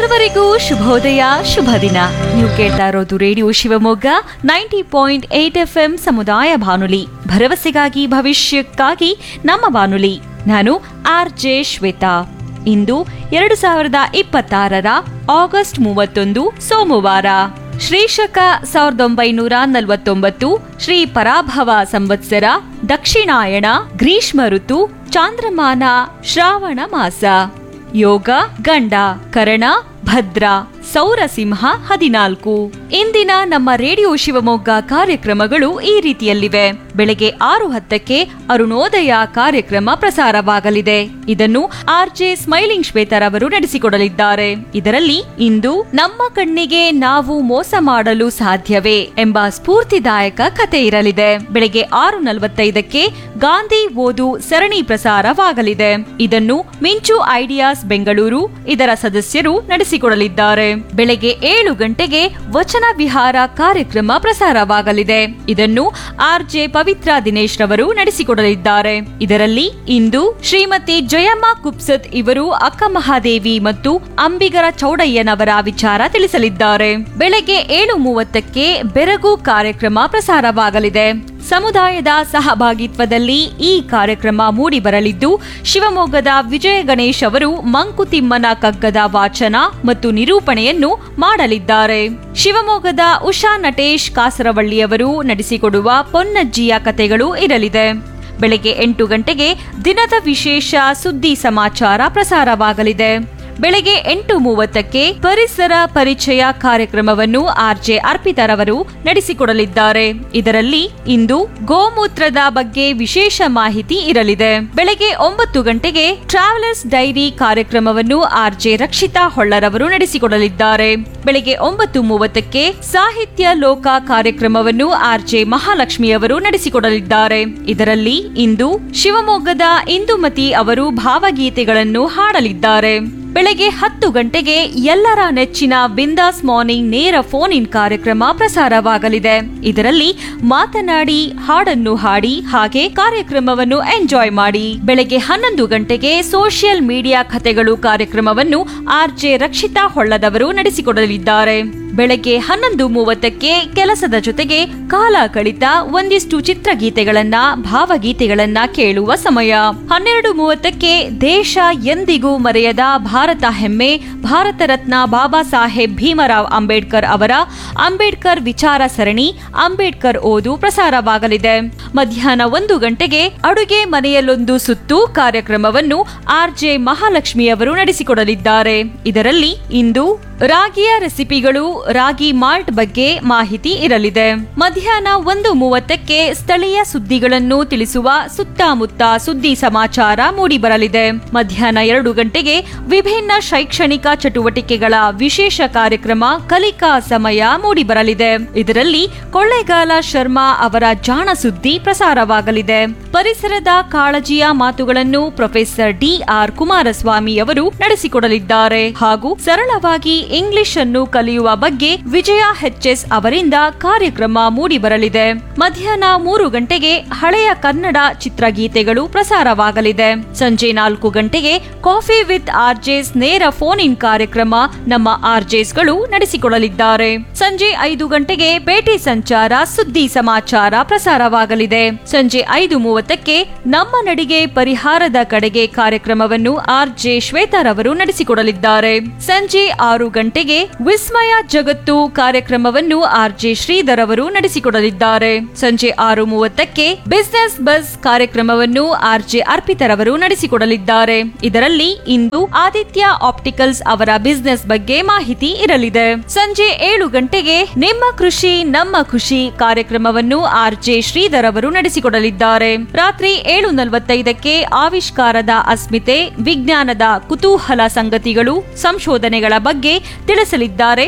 ಸರ್ವರಿಗೂ ಶುಭೋದಯ ಶುಭ ದಿನ ನೀವು ಕೇಳ್ತಾ ಇರೋದು radio Shivamogga ninety point eight F M ಸಮುದಾಯ ಬಾನುಲಿ ಭರವಸೆಗಾಗಿ ಭವಿಷ್ಯಕ್ಕಾಗಿ ನಮ್ಮ ಬಾನುಲಿ ನಾನು ಆರ್ ಜೆ ಶ್ವೇತಾ ಇಂದು ಎರಡು ಸಾವಿರದ ಇಪ್ಪತ್ತಾರರ ಆಗಸ್ಟ್ ಮೂವತ್ತೊಂದು ಸೋಮವಾರ ಶ್ರೀಶಕ ಸಾವಿರದ ಒಂಬೈನೂರ ನಲವತ್ತೊಂಬತ್ತು ಶ್ರೀ ಪರಾಭವ ಸಂವತ್ಸರ ದಕ್ಷಿಣಾಯಣ ಗ್ರೀಷ್ಮ ಋತು ಚಾಂದ್ರಮಾನ ಶ್ರಾವಣ ಮಾಸ ಯೋಗ ಗಂಡ ಕರಣ ಭದ್ರ ಸೌರಸಿಂಹ ಹದಿನಾಲ್ಕು ಇಂದಿನ ನಮ್ಮ ರೇಡಿಯೋ ಶಿವಮೊಗ್ಗ ಕಾರ್ಯಕ್ರಮಗಳು ಈ ರೀತಿಯಲ್ಲಿವೆ ಬೆಳಗ್ಗೆ ಆರು ಹತ್ತಕ್ಕೆ ಅರುಣೋದಯ ಕಾರ್ಯಕ್ರಮ ಪ್ರಸಾರವಾಗಲಿದೆ ಇದನ್ನು ಆರ್ಜೆ ಸ್ಮೈಲಿಂಗ್ ಶ್ವೇತರ್ ಅವರು ನಡೆಸಿಕೊಡಲಿದ್ದಾರೆ ಇದರಲ್ಲಿ ಇಂದು ನಮ್ಮ ಕಣ್ಣಿಗೆ ನಾವು ಮೋಸ ಮಾಡಲು ಸಾಧ್ಯವೇ ಎಂಬ ಸ್ಫೂರ್ತಿದಾಯಕ ಕಥೆ ಇರಲಿದೆ ಬೆಳಗ್ಗೆ ಆರು ನಲವತ್ತೈದಕ್ಕೆ ಗಾಂಧಿ ಓದು ಸರಣಿ ಪ್ರಸಾರವಾಗಲಿದೆ ಇದನ್ನು ಮಿಂಚು ಐಡಿಯಾಸ್ ಬೆಂಗಳೂರು ಇದರ ಸದಸ್ಯರು ನಡೆಸಿಕೊಡಲಿದ್ದಾರೆ ಬೆಳಗ್ಗೆ ಏಳು ಗಂಟೆಗೆ ವಚನ ವಿಹಾರ ಕಾರ್ಯಕ್ರಮ ಪ್ರಸಾರವಾಗಲಿದೆ ಇದನ್ನು ಆರ್ಜೆ ಪವಿತ್ರ ದಿನೇಶ್ ರವರು ನಡೆಸಿಕೊಡಲಿದ್ದಾರೆ ಇದರಲ್ಲಿ ಇಂದು ಶ್ರೀಮತಿ ಜಯಮ್ಮ ಕುಪ್ಸತ್ ಇವರು ಅಕ್ಕ ಮಹಾದೇವಿ ಮತ್ತು ಅಂಬಿಗರ ಚೌಡಯ್ಯನವರ ವಿಚಾರ ತಿಳಿಸಲಿದ್ದಾರೆ ಬೆಳಗ್ಗೆ ಏಳು ಮೂವತ್ತಕ್ಕೆ ಬೆರಗು ಕಾರ್ಯಕ್ರಮ ಪ್ರಸಾರವಾಗಲಿದೆ ಸಮುದಾಯದ ಸಹಭಾಗಿತ್ವದಲ್ಲಿ ಈ ಕಾರ್ಯಕ್ರಮ ಮೂಡಿಬರಲಿದ್ದು ಶಿವಮೊಗ್ಗದ ವಿಜಯ ಗಣೇಶ್ ಅವರು ಮಂಕುತಿಮ್ಮನ ಕಗ್ಗದ ವಾಚನ ಮತ್ತು ನಿರೂಪಣೆಯನ್ನು ಮಾಡಲಿದ್ದಾರೆ ಶಿವಮೊಗ್ಗದ ಉಷಾ ನಟೇಶ್ ಕಾಸರವಳ್ಳಿಯವರು ನಡೆಸಿಕೊಡುವ ಪೊನ್ನಜ್ಜಿಯ ಕಥೆಗಳು ಇರಲಿದೆ ಬೆಳಗ್ಗೆ ಎಂಟು ಗಂಟೆಗೆ ದಿನದ ವಿಶೇಷ ಸುದ್ದಿ ಸಮಾಚಾರ ಪ್ರಸಾರವಾಗಲಿದೆ ಬೆಳಗ್ಗೆ ಎಂಟು ಮೂವತ್ತಕ್ಕೆ ಪರಿಸರ ಪರಿಚಯ ಕಾರ್ಯಕ್ರಮವನ್ನು ಆರ್ಜೆ ಅರ್ಪಿತರವರು ನಡೆಸಿಕೊಡಲಿದ್ದಾರೆ ಇದರಲ್ಲಿ ಇಂದು ಗೋಮೂತ್ರದ ಬಗ್ಗೆ ವಿಶೇಷ ಮಾಹಿತಿ ಇರಲಿದೆ ಬೆಳಗ್ಗೆ ಒಂಬತ್ತು ಗಂಟೆಗೆ ಟ್ರಾವೆಲರ್ಸ್ ಡೈರಿ ಕಾರ್ಯಕ್ರಮವನ್ನು ಆರ್ಜೆ ರಕ್ಷಿತಾ ಹೊಳ್ಳರವರು ನಡೆಸಿಕೊಡಲಿದ್ದಾರೆ ಬೆಳಗ್ಗೆ ಒಂಬತ್ತು ಮೂವತ್ತಕ್ಕೆ ಸಾಹಿತ್ಯ ಲೋಕ ಕಾರ್ಯಕ್ರಮವನ್ನು ಆರ್ಜೆ ಮಹಾಲಕ್ಷ್ಮಿಯವರು ನಡೆಸಿಕೊಡಲಿದ್ದಾರೆ ಇದರಲ್ಲಿ ಇಂದು ಶಿವಮೊಗ್ಗದ ಇಂದುಮತಿ ಅವರು ಭಾವಗೀತೆಗಳನ್ನು ಹಾಡಲಿದ್ದಾರೆ ಬೆಳಗ್ಗೆ ಹತ್ತು ಗಂಟೆಗೆ ಎಲ್ಲರ ನೆಚ್ಚಿನ ಬಿಂದಾಸ್ ಮಾರ್ನಿಂಗ್ ನೇರ ಫೋನ್ ಇನ್ ಕಾರ್ಯಕ್ರಮ ಪ್ರಸಾರವಾಗಲಿದೆ ಇದರಲ್ಲಿ ಮಾತನಾಡಿ ಹಾಡನ್ನು ಹಾಡಿ ಹಾಗೆ ಕಾರ್ಯಕ್ರಮವನ್ನು ಎಂಜಾಯ್ ಮಾಡಿ ಬೆಳಗ್ಗೆ ಹನ್ನೊಂದು ಗಂಟೆಗೆ ಸೋಷಿಯಲ್ ಮೀಡಿಯಾ ಕಥೆಗಳು ಕಾರ್ಯಕ್ರಮವನ್ನು ಆರ್ಜೆ ರಕ್ಷಿತಾ ಹೊಳ್ಳದವರು ನಡೆಸಿಕೊಡಲಿದ್ದಾರೆ ಬೆಳಗ್ಗೆ ಹನ್ನೊಂದು ಮೂವತ್ತಕ್ಕೆ ಕೆಲಸದ ಜೊತೆಗೆ ಕಾಲ ಕಳಿತ ಒಂದಿಷ್ಟು ಚಿತ್ರಗೀತೆಗಳನ್ನ ಭಾವಗೀತೆಗಳನ್ನ ಕೇಳುವ ಸಮಯ ಹನ್ನೆರಡು ಮೂವತ್ತಕ್ಕೆ ದೇಶ ಎಂದಿಗೂ ಮರೆಯದ ಭಾರತ ಹೆಮ್ಮೆ ಭಾರತ ರತ್ನ ಬಾಬಾ ಸಾಹೇಬ್ ಭೀಮರಾವ್ ಅಂಬೇಡ್ಕರ್ ಅವರ ಅಂಬೇಡ್ಕರ್ ವಿಚಾರ ಸರಣಿ ಅಂಬೇಡ್ಕರ್ ಓದು ಪ್ರಸಾರವಾಗಲಿದೆ ಮಧ್ಯಾಹ್ನ ಒಂದು ಗಂಟೆಗೆ ಅಡುಗೆ ಮನೆಯಲ್ಲೊಂದು ಸುತ್ತು ಕಾರ್ಯಕ್ರಮವನ್ನು ಆರ್ಜೆ ಮಹಾಲಕ್ಷ್ಮಿಯವರು ನಡೆಸಿಕೊಡಲಿದ್ದಾರೆ ಇದರಲ್ಲಿ ಇಂದು ರಾಗಿಯ ರೆಸಿಪಿಗಳು ರಾಗಿ ಮಾಲ್ಟ್ ಬಗ್ಗೆ ಮಾಹಿತಿ ಇರಲಿದೆ ಮಧ್ಯಾಹ್ನ ಒಂದು ಮೂವತ್ತಕ್ಕೆ ಸ್ಥಳೀಯ ಸುದ್ದಿಗಳನ್ನು ತಿಳಿಸುವ ಸುತ್ತಮುತ್ತ ಸುದ್ದಿ ಸಮಾಚಾರ ಮೂಡಿಬರಲಿದೆ ಮಧ್ಯಾಹ್ನ ಎರಡು ಗಂಟೆಗೆ ವಿಭಿನ್ನ ಶೈಕ್ಷಣಿಕ ಚಟುವಟಿಕೆಗಳ ವಿಶೇಷ ಕಾರ್ಯಕ್ರಮ ಕಲಿಕಾ ಸಮಯ ಮೂಡಿಬರಲಿದೆ ಇದರಲ್ಲಿ ಕೊಳ್ಳೇಗಾಲ ಶರ್ಮಾ ಅವರ ಜಾಣ ಸುದ್ದಿ ಪ್ರಸಾರವಾಗಲಿದೆ ಪರಿಸರದ ಕಾಳಜಿಯ ಮಾತುಗಳನ್ನು ಪ್ರೊಫೆಸರ್ ಡಿ ಆರ್ ಕುಮಾರಸ್ವಾಮಿ ಅವರು ನಡೆಸಿಕೊಡಲಿದ್ದಾರೆ ಹಾಗೂ ಸರಳವಾಗಿ ಇಂಗ್ಲಿಷ್ ಅನ್ನು ಕಲಿಯುವ ಬಗ್ಗೆ ವಿಜಯ ಎಸ್ ಅವರಿಂದ ಕಾರ್ಯಕ್ರಮ ಮೂಡಿಬರಲಿದೆ ಮಧ್ಯಾಹ್ನ ಮೂರು ಗಂಟೆಗೆ ಹಳೆಯ ಕನ್ನಡ ಚಿತ್ರಗೀತೆಗಳು ಪ್ರಸಾರವಾಗಲಿದೆ ಸಂಜೆ ನಾಲ್ಕು ಗಂಟೆಗೆ ಕಾಫಿ ವಿತ್ ಆರ್ಜೆಸ್ ನೇರ ಫೋನ್ ಇನ್ ಕಾರ್ಯಕ್ರಮ ನಮ್ಮ ಆರ್ಜೆಸ್ಗಳು ನಡೆಸಿಕೊಡಲಿದ್ದಾರೆ ಸಂಜೆ ಐದು ಗಂಟೆಗೆ ಪೇಟೆ ಸಂಚಾರ ಸುದ್ದಿ ಸಮಾಚಾರ ಪ್ರಸಾರವಾಗಲಿದೆ ಸಂಜೆ ಐದು ಮೂವತ್ತಕ್ಕೆ ನಮ್ಮ ನಡಿಗೆ ಪರಿಹಾರದ ಕಡೆಗೆ ಕಾರ್ಯಕ್ರಮವನ್ನು ಆರ್ಜೆ ಶ್ವೇತರವರು ನಡೆಸಿಕೊಡಲಿದ್ದಾರೆ ಸಂಜೆ ಆರು ಗಂಟೆಗೆ ವಿಸ್ಮಯ ಜಗತ್ತು ಕಾರ್ಯಕ್ರಮವನ್ನು ಆರ್ಜೆ ಶ್ರೀಧರ್ ಅವರು ನಡೆಸಿಕೊಡಲಿದ್ದಾರೆ ಸಂಜೆ ಆರು ಮೂವತ್ತಕ್ಕೆ ಬಿಸಿನೆಸ್ ಬಸ್ ಕಾರ್ಯಕ್ರಮವನ್ನು ಆರ್ಜೆ ಅರ್ಪಿತರವರು ನಡೆಸಿಕೊಡಲಿದ್ದಾರೆ ಇದರಲ್ಲಿ ಇಂದು ಆದಿತ್ಯ ಆಪ್ಟಿಕಲ್ಸ್ ಅವರ ಬಿಸಿನೆಸ್ ಬಗ್ಗೆ ಮಾಹಿತಿ ಇರಲಿದೆ ಸಂಜೆ ಏಳು ಗಂಟೆಗೆ ನಿಮ್ಮ ಕೃಷಿ ನಮ್ಮ ಖುಷಿ ಕಾರ್ಯಕ್ರಮವನ್ನು ಆರ್ಜೆ ಶ್ರೀಧರ್ ಅವರು ನಡೆಸಿಕೊಡಲಿದ್ದಾರೆ ರಾತ್ರಿ ಏಳು ನಲವತ್ತೈದಕ್ಕೆ ಆವಿಷ್ಕಾರದ ಅಸ್ಮಿತೆ ವಿಜ್ಞಾನದ ಕುತೂಹಲ ಸಂಗತಿಗಳು ಸಂಶೋಧನೆಗಳ ಬಗ್ಗೆ ತಿಳಿಸಲಿದ್ದಾರೆ ಶೇಖರ್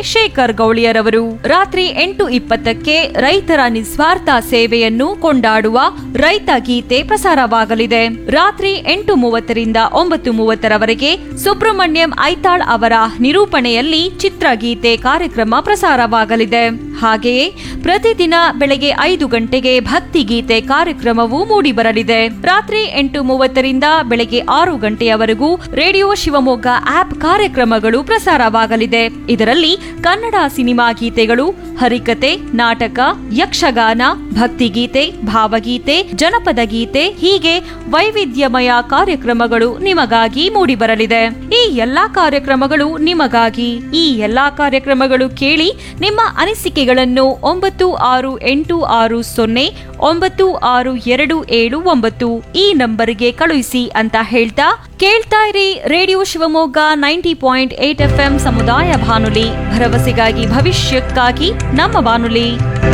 ಶಂಕರ್ ಗೌಳಿಯರವರು ರಾತ್ರಿ ಎಂಟು ಇಪ್ಪತ್ತಕ್ಕೆ ರೈತರ ನಿಸ್ವಾರ್ಥ ಸೇವೆಯನ್ನು ಕೊಂಡಾಡುವ ರೈತ ಗೀತೆ ಪ್ರಸಾರವಾಗಲಿದೆ ರಾತ್ರಿ ಎಂಟು ಮೂವತ್ತರಿಂದ ಒಂಬತ್ತು ಮೂವತ್ತರವರೆಗೆ ಸುಬ್ರಹ್ಮಣ್ಯಂ ಐತಾಳ್ ಅವರ ನಿರೂಪಣೆಯಲ್ಲಿ ಚಿತ್ರಗೀತೆ ಕಾರ್ಯಕ್ರಮ ಪ್ರಸಾರವಾಗಲಿದೆ ಹಾಗೆಯೇ ಪ್ರತಿದಿನ ಬೆಳಗ್ಗೆ ಐದು ಗಂಟೆಗೆ ಭಕ್ತಿ ಗೀತೆ ಕಾರ್ಯಕ್ರಮವು ಮೂಡಿಬರಲಿದೆ ರಾತ್ರಿ ಎಂಟು ಮೂವತ್ತರಿಂದ ಬೆಳಗ್ಗೆ ಆರು ಗಂಟೆಯವರೆಗೂ ರೇಡಿಯೋ ಶಿವಮೊಗ್ಗ ಆಪ್ ಕಾರ್ಯಕ್ರಮಗಳು ಪ್ರಸಾರವಾಗಲಿದೆ ಇದರಲ್ಲಿ ಕನ್ನಡ ಸಿನಿಮಾ ಗೀತೆಗಳು ಹರಿಕತೆ ನಾಟಕ ಯಕ್ಷಗಾನ ಭಕ್ತಿಗೀತೆ ಭಾವಗೀತೆ ಜನಪದ ಗೀತೆ ಹೀಗೆ ವೈವಿಧ್ಯಮಯ ಕಾರ್ಯಕ್ರಮಗಳು ನಿಮಗಾಗಿ ಮೂಡಿಬರಲಿದೆ ಈ ಎಲ್ಲಾ ಕಾರ್ಯಕ್ರಮಗಳು ನಿಮಗಾಗಿ ಈ ಎಲ್ಲಾ ಕಾರ್ಯಕ್ರಮಗಳು ಕೇಳಿ ನಿಮ್ಮ ಅನಿಸಿಕೆಗಳನ್ನು ಒಂಬತ್ತು ಆರು ಎಂಟು ಆರು ಸೊನ್ನೆ ಒಂಬತ್ತು ಆರು ಎರಡು ಏಳು ಒಂಬತ್ತು ಈ ನಂಬರ್ಗೆ ಕಳುಹಿಸಿ ಅಂತ ಹೇಳ್ತಾ ಕೇಳ್ತಾ ಇರಿ radio Shivamogga ninety point eight F ಸಮುದಾಯ ಬಾನುಲಿ ಭರವಸೆಗಾಗಿ ಭವಿಷ್ಯಕ್ಕಾಗಿ ನಮ್ಮ ಬಾನುಲಿ